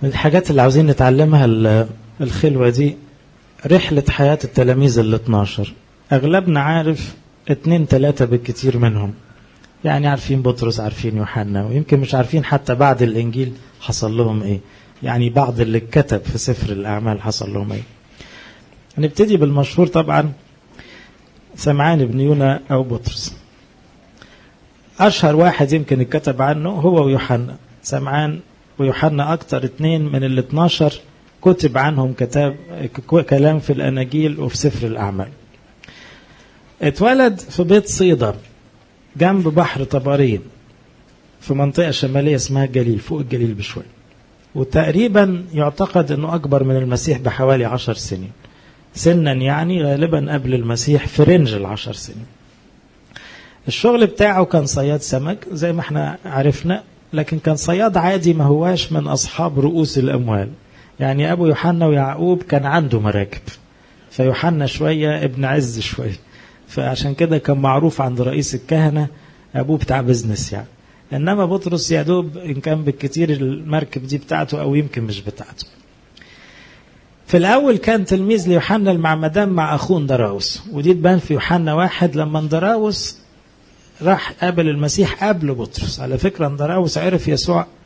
من الحاجات اللي عاوزين نتعلمها الخلوة دي رحلة حياة التلاميذ ال 12 أغلبنا عارف اتنين تلاتة بالكتير منهم يعني عارفين بطرس عارفين يوحنا ويمكن مش عارفين حتى بعد الإنجيل حصل لهم إيه يعني بعض اللي اتكتب في سفر الأعمال حصل لهم إيه هنبتدي بالمشهور طبعا سمعان بن يونا أو بطرس أشهر واحد يمكن اتكتب عنه هو ويوحنا سمعان ويوحنا أكتر اتنين من ال 12 كتب عنهم كتاب كلام في الأناجيل وفي سفر الأعمال اتولد في بيت صيدا جنب بحر طبرين في منطقة شمالية اسمها الجليل فوق الجليل بشوية وتقريبا يعتقد أنه أكبر من المسيح بحوالي عشر سنين سنا يعني غالبا قبل المسيح في رينج العشر سنين الشغل بتاعه كان صياد سمك زي ما احنا عرفنا لكن كان صياد عادي ما هواش من أصحاب رؤوس الأموال يعني أبو يوحنا ويعقوب كان عنده مراكب فيوحنا شوية ابن عز شوية فعشان كده كان معروف عند رئيس الكهنة أبوه بتاع بزنس يعني إنما بطرس يا دوب إن كان بالكتير المركب دي بتاعته أو يمكن مش بتاعته في الأول كان تلميذ ليوحنا المعمدان مع أخوه اندراوس ودي تبان في يوحنا واحد لما اندراوس راح قابل المسيح قبل بطرس على فكرة اندراوس عرف يسوع